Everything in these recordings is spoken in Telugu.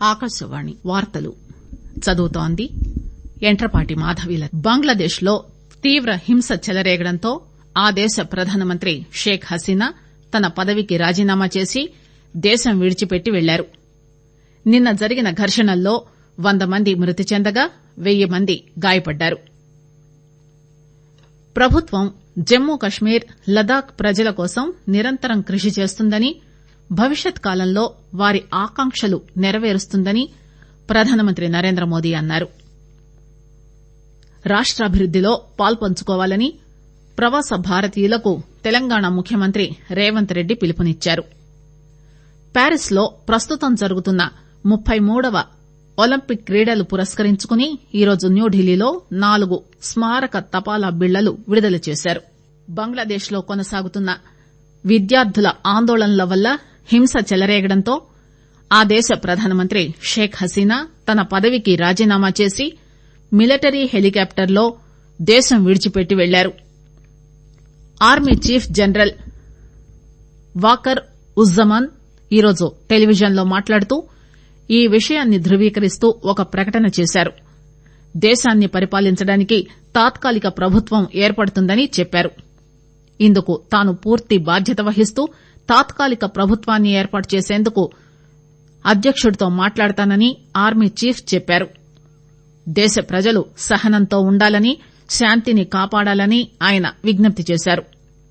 ఆకాశవాణి వార్తలు చదువుతోంది యంట్రపాటి మాధవీల బంగ్లాదేశ్ లో తీవ్ర హింస చెలరేగడంతో ఆ దేశ ప్రధానమంత్రి షేక్ హసీనా తన పదవికి రాజీనామా చేసి దేశం విడిచిపెట్టి వెళ్లారు నిన్న జరిగిన ఘర్షణల్లో వంద మంది మృతి చెందగా వెయ్యి మంది గాయపడ్డారు ప్రభుత్వం జమ్మూ కశ్మీర్ లదాఖ్ ప్రజల కోసం నిరంతరం కృషి చేస్తుందని భవిష్యత్ కాలంలో వారి ఆకాంక్షలు నెరవేరుస్తుందని ప్రధానమంత్రి నరేంద్రమోదీ అన్నారు రాష్టాభివృద్దిలో పాల్పంచుకోవాలని ప్రవాస భారతీయులకు తెలంగాణ ముఖ్యమంత్రి రేవంత్ రెడ్డి పిలుపునిచ్చారు ప్యారిస్ లో ప్రస్తుతం జరుగుతున్న ముప్పై మూడవ ఒలింపిక్ క్రీడలు పురస్కరించుకుని ఈరోజు న్యూఢిల్లీలో నాలుగు స్మారక తపాలా బిళ్లలు విడుదల చేశారు బంగ్లాదేశ్ లో కొనసాగుతున్న విద్యార్థుల ఆందోళనల వల్ల హింస చెలరేగడంతో ఆ దేశ ప్రధానమంత్రి షేక్ హసీనా తన పదవికి రాజీనామా చేసి మిలిటరీ హెలికాప్టర్ లో దేశం విడిచిపెట్టి వెళ్లారు army chief general Waker Uzzaman ఈరోజు టెలివిజన్ లో మాట్లాడుతూ ఈ విషయాన్ని ధృవీకరిస్తూ ఒక ప్రకటన చేశారు దేశాన్ని పరిపాలించడానికి తాత్కాలిక ప్రభుత్వం ఏర్పడుతుందని చెప్పారు ఇందుకు తాను పూర్తి బాధ్యత వహిస్తూ తాత్కాలిక ప్రభుత్వాన్ని ఏర్పాటు చేసేందుకు అధ్యకుడితో మాట్లాడతానని ఆర్మీ చీఫ్ చెప్పారు దేశ ప్రజలు సహనంతో ఉండాలని శాంతిని కాపాడాలని ఆయన విజ్ఞప్తి చేశారు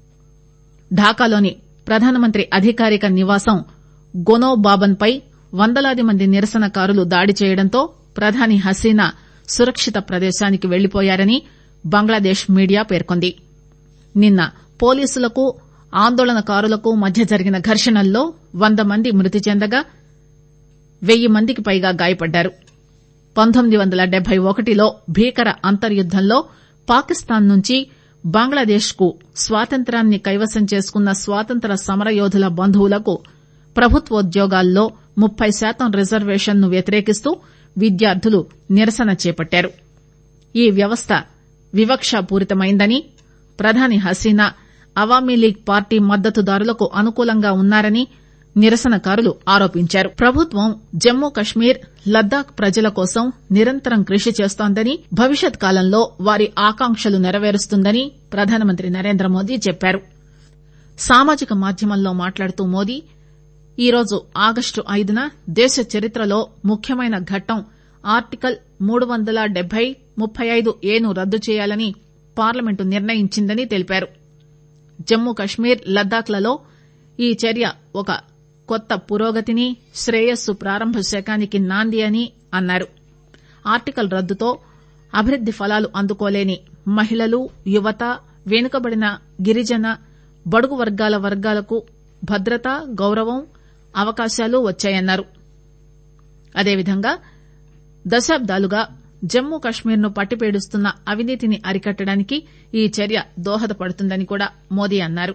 ఢాకాలోని ప్రధానమంత్రి అధికారిక నివాసం గొనోబాబన్ పై వందలాది మంది నిరసనకారులు దాడి చేయడంతో ప్రధాని హసీనా సురక్షిత ప్రదేశానికి వెళ్లిపోయారని బంగ్లాదేశ్ మీడియా పేర్కొంది నిన్న పోలీసులకు ఆందోళనకారులకు మధ్య జరిగిన ఘర్షణల్లో వంద మంది మృతి చెందగా వెయ్యి మందికి పైగా గాయపడ్డారు పంతొమ్మిది వందల డెబ్బై ఒకటిలో భీకర అంతర్యుద్దంలో పాకిస్తాన్ నుంచి బంగ్లాదేశ్ కు స్వాతంత్ర్యాన్ని కైవసం చేసుకున్న స్వాతంత్ర సమరయోధుల బంధువులకు ప్రభుత్వోద్యోగాల్లో ముప్పై శాతం రిజర్వేషన్ ను వ్యతిరేకిస్తూ విద్యార్థులు నిరసన చేపట్టారు ఈ వ్యవస్థ వివక్షపూరితమైందని ప్రధాని హసీనా అవామీ లీగ్ పార్టీ మద్దతుదారులకు అనుకూలంగా ఉన్నారని నిరసనకారులు ఆరోపించారు ప్రభుత్వం జమ్మూ కశ్మీర్ లద్దాఖ్ ప్రజల కోసం నిరంతరం కృషి చేస్తోందని భవిష్యత్ కాలంలో వారి ఆకాంక్షలు నెరవేరుస్తుందని ప్రధానమంత్రి నరేంద్రమోదీ చెప్పారు సామాజిక మాధ్యమంలో మాట్లాడుతూ మోదీ ఈరోజు ఆగస్టు ఐదున దేశ చరిత్రలో ముఖ్యమైన ఘట్టం ఆర్టికల్ మూడు వందల డెబ్బై ముప్పై ఐదు ఏను రద్దు చేయాలని పార్లమెంటు నిర్ణయించిందని తెలిపారు జమ్మూ కశ్మీర్ లద్దాఖ్ లలో ఈ చర్య ఒక కొత్త పురోగతిని శ్రేయస్సు ప్రారంభ శకానికి నాంది అని అన్నారు ఆర్టికల్ రద్దుతో అభివృద్ది ఫలాలు అందుకోలేని మహిళలు యువత వెనుకబడిన గిరిజన బడుగు వర్గాల వర్గాలకు భద్రత గౌరవం అవకాశాలు వచ్చాయన్నారు అదేవిధంగా దశాబ్దాలుగా జమ్మూ కశ్మీర్ ను పట్టిపేడుస్తున్న అవినీతిని అరికట్టడానికి ఈ చర్య దోహదపడుతుందని కూడా మోదీ అన్నారు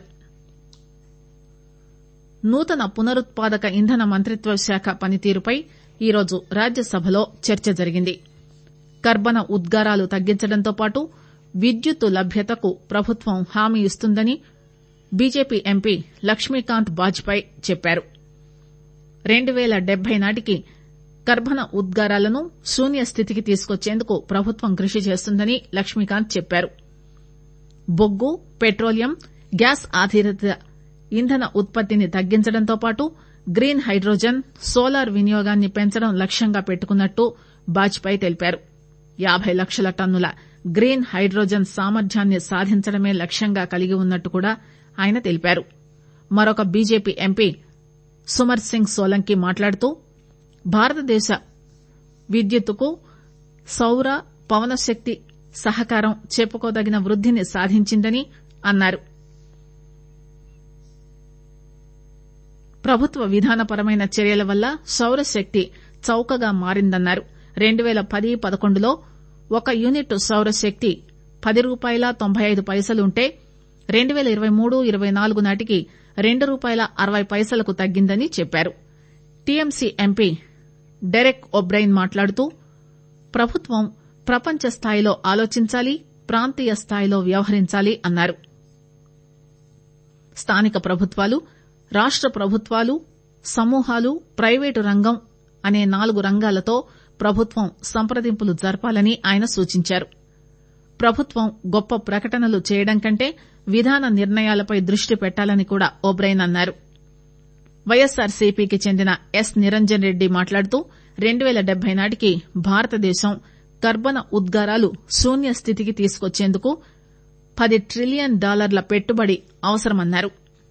నూతన పునరుత్పాదక ఇంధన మంత్రిత్వ శాఖ పనితీరుపై ఈరోజు రాజ్యసభలో చర్చ జరిగింది కర్బన ఉద్గారాలు తగ్గించడంతో పాటు విద్యుత్తు లభ్యతకు ప్రభుత్వం హామీ ఇస్తుందని బీజేపీ ఎంపీ లక్ష్మీకాంత్ బాజ్పాయ్ చెప్పారు రెండు పేల డెబ్బై నాటికి కర్బన ఉద్గారాలను శూన్య స్థితికి తీసుకొచ్చేందుకు ప్రభుత్వం కృషి చేస్తుందని లక్ష్మీకాంత్ చెప్పారు బొగ్గు పెట్రోలియం గ్యాస్ ఆధారిత ఇంధన ఉత్పత్తిని తగ్గించడంతో పాటు గ్రీన్ హైడ్రోజన్ సోలార్ వినియోగాన్ని పెంచడం లక్ష్యంగా పెట్టుకున్నట్టు బాజ్పాయ్ తెలిపారు యాబై లక్షల టన్నుల గ్రీన్ హైడ్రోజన్ సామర్థ్యాన్ని సాధించడమే లక్ష్యంగా కలిగి ఉన్నట్టు కూడా ఆయన తెలిపారు మరొక బీజేపీ ఎంపీ సుమర్ సింగ్ సోలంకి మాట్లాడుతూ భారతదేశ విద్యుత్తుకు సౌర పవనశక్తి సహకారం చెప్పుకోదగిన వృద్దిని సాధించిందని అన్నారు ప్రభుత్వ విధానపరమైన చర్యల వల్ల సౌరశక్తి చౌకగా మారిందన్నారు రెండు పేల పది పదకొండులో ఒక యూనిట్ సౌరశక్తి పది రూపాయల తొంభై ఐదు పైసలుంటే రెండు పేల ఇరవై మూడు ఇరవై నాలుగు నాటికి రెండు రూపాయల అరవై పైసలకు తగ్గిందని చెప్పారు టీఎంసీ ఎంపీ డెరెక్ ఒబ్రైన్ మాట్లాడుతూ ప్రభుత్వం ప్రపంచ స్థాయిలో ఆలోచించాలి ప్రాంతీయ స్థాయిలో వ్యవహరించాలి అన్నారు స్థానిక ప్రభుత్వాలు రాష్ట ప్రభుత్వాలు సమూహాలు ప్రైవేటు రంగం అనే నాలుగు రంగాలతో ప్రభుత్వం సంప్రదింపులు జరపాలని ఆయన సూచించారు ప్రభుత్వం గొప్ప ప్రకటనలు చేయడం కంటే విధాన నిర్ణయాలపై దృష్టి పెట్టాలని కూడా ఓబ్రైన్ అన్నారు వైఎస్సార్సీపీకి చెందిన ఎస్ నిరంజన్ రెడ్డి మాట్లాడుతూ రెండు పేల డెబ్బై నాటికి భారతదేశం కర్బన ఉద్గారాలు శూన్య స్థితికి తీసుకొచ్చేందుకు పది ట్రిలియన్ డాలర్ల పెట్టుబడి అవసరమన్నారు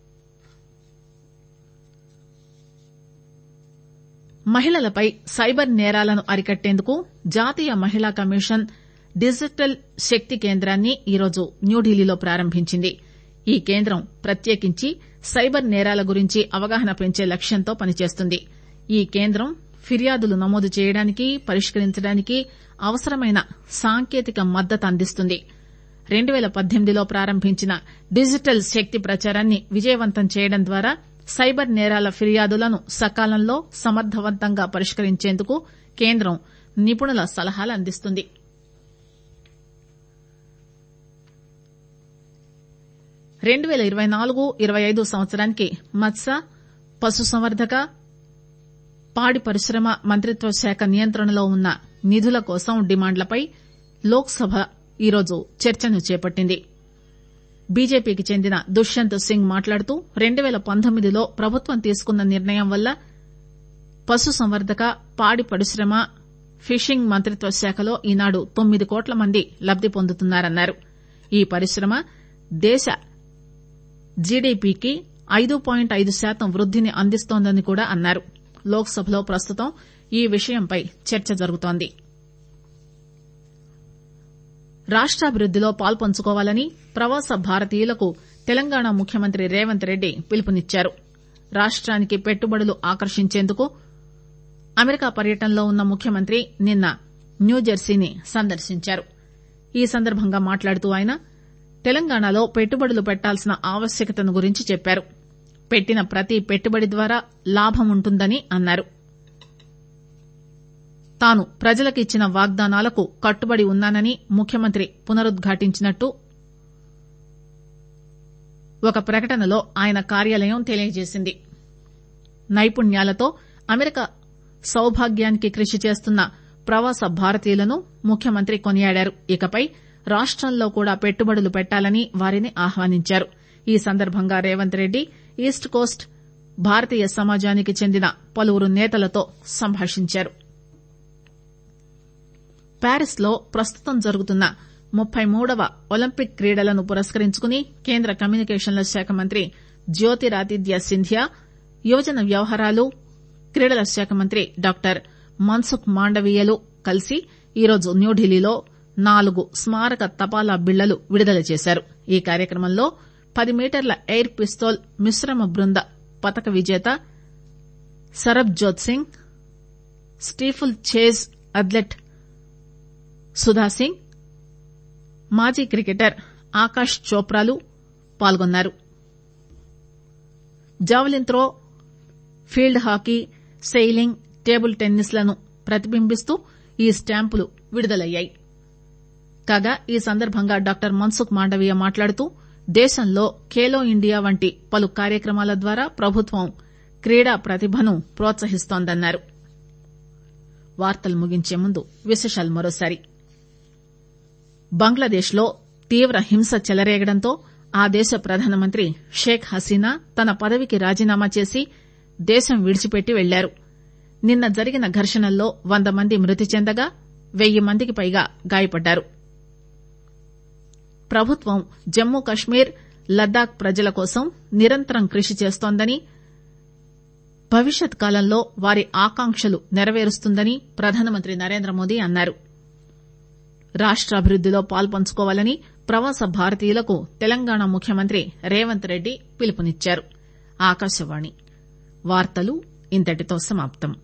మహిళలపై సైబర్ నేరాలను అరికట్టేందుకు జాతీయ మహిళా కమిషన్ డిజిటల్ శక్తి కేంద్రాన్ని ఈరోజు న్యూఢిల్లీలో ప్రారంభించింది ఈ కేంద్రం ప్రత్యేకించి సైబర్ నేరాల గురించి అవగాహన పెంచే లక్ష్యంతో పనిచేస్తుంది ఈ కేంద్రం ఫిర్యాదులు నమోదు చేయడానికి పరిష్కరించడానికి అవసరమైన సాంకేతిక మద్దతు అందిస్తుంది రెండు పేల పద్దెనిమిదిలో ప్రారంభించిన డిజిటల్ శక్తి ప్రచారాన్ని విజయవంతం చేయడం ద్వారా సైబర్ నేరాల ఫిర్యాదులను సకాలంలో సమర్థవంతంగా పరిష్కరించేందుకు కేంద్రం నిపుణుల సలహాలు అందిస్తుంది రెండు పేల ఇరవై నాలుగు ఇరవై ఐదు సంవత్సరానికి మత్స్య పశుసంవర్ధక పాడి పరిశ్రమ మంత్రిత్వ శాఖ నియంత్రణలో ఉన్న నిధుల కోసం డిమాండ్లపై లోక్ సభ ఈరోజు చర్చను చేపట్టింది బీజేపీకి చెందిన దుష్యంత్ సింగ్ మాట్లాడుతూ రెండు పేల పంతొమ్మిదిలో ప్రభుత్వం తీసుకున్న నిర్ణయం వల్ల పశుసంవర్ధక పాడి పరిశ్రమ ఫిషింగ్ మంత్రిత్వ శాఖలో ఈనాడు తొమ్మిది కోట్ల మంది లబ్ది పొందుతున్నారన్నారు ఈ పరిశ్రమ దేశ జీడీపీకి ఐదు పాయింట్ ఐదు శాతం వృద్దిని అందిస్తోందని కూడా అన్నారు లోక్ సభలో ప్రస్తుతం ఈ విషయంపై చర్చ జరుగుతోంది రాష్టాభివృద్దిలో పాల్పంచుకోవాలని ప్రవాస భారతీయులకు తెలంగాణ ముఖ్యమంత్రి రేవంత్ రెడ్డి పిలుపునిచ్చారు రాష్టానికి పెట్టుబడులు ఆకర్షించేందుకు అమెరికా పర్యటనలో ఉన్న ముఖ్యమంత్రి నిన్న న్యూజెర్సీని సందర్శించారు ఈ సందర్భంగా మాట్లాడుతూ ఆయన తెలంగాణలో పెట్టుబడులు పెట్టాల్సిన ఆవశ్యకతను గురించి చెప్పారు పెట్టిన ప్రతి పెట్టుబడి ద్వారా లాభం ఉంటుందని అన్నారు తాను ప్రజలకిచ్చిన వాగ్దానాలకు కట్టుబడి ఉన్నానని ముఖ్యమంత్రి పునరుద్ఘాటించినట్టు ఒక ప్రకటనలో ఆయన కార్యాలయం తెలియజేసింది నైపుణ్యాలతో అమెరికా సౌభాగ్యానికి కృషి చేస్తున్న ప్రవాస భారతీయులను ముఖ్యమంత్రి కొనియాడారు ఇకపై రాష్టంలో కూడా పెట్టుబడులు పెట్టాలని వారిని ఆహ్వానించారు ఈ సందర్భంగా రేవంత్ రెడ్డి ఈస్ట్ కోస్ట్ భారతీయ సమాజానికి చెందిన పలువురు నేతలతో సంభాషించారు ప్యారిస్ లో ప్రస్తుతం జరుగుతున్న ముప్పై మూడవ ఒలింపిక్ క్రీడలను పురస్కరించుకుని కేంద్ర కమ్యూనికేషన్ల శాఖ మంత్రి జ్యోతిరాదిత్య సింధియా యువజన వ్యవహారాలు క్రీడల శాఖ మంత్రి డాక్టర్ మన్సుఖ్ మాండవీయలు కలిసి ఈరోజు న్యూఢిల్లీలో నాలుగు స్మారక తపాలా బిళ్లలు విడుదల చేశారు ఈ కార్యక్రమంలో పది మీటర్ల ఎయిర్ పిస్తోల్ మిశ్రమ బృంద పతక విజేత Sarabjot Singh steeple chase athlete Sudha Singh మాజీ క్రికెటర్ ఆకాష్ చోప్రాలు పాల్గొన్నారు javelin throw field hockey sailing table tennis లను ప్రతిబింబిస్తూ ఈ స్టాంపులు విడుదలయ్యాయి కాగా ఈ సందర్భంగా డాక్టర్ మన్సుఖ్ మాండవీయ మాట్లాడుతూ దేశంలో ఖేలో ఇండియా వంటి పలు కార్యక్రమాల ద్వారా ప్రభుత్వం క్రీడా ప్రతిభను ప్రోత్సహిస్తోందన్నారు వార్తలు ముగించే ముందు విశేషాలు మరోసారి బంగ్లాదేశ్ లో తీవ్ర హింస చెలరేగడంతో ఆ దేశ ప్రధానమంత్రి షేక్ హసీనా తన పదవికి రాజీనామా చేసి దేశం విడిచిపెట్టి వెళ్లారు నిన్న జరిగిన ఘర్షణల్లో వంద మంది మృతి చెందగా వెయ్యి మందికి పైగా గాయపడ్డారు ప్రభుత్వం జమ్మూ కశ్మీర్ లద్దాఖ్ ప్రజల కోసం నిరంతరం కృషి చేస్తోందని భవిష్యత్ కాలంలో వారి ఆకాంక్షలు నెరవేరుస్తుందని ప్రధానమంత్రి నరేంద్రమోదీ అన్నారు రాష్టాభివృద్దిలో పాల్పంచుకోవాలని ప్రవాస భారతీయులకు తెలంగాణ ముఖ్యమంత్రి రేవంత్ రెడ్డి పిలుపునిచ్చారు ఆకాశవాణి వార్తలు ఇంతటితో సమాప్తం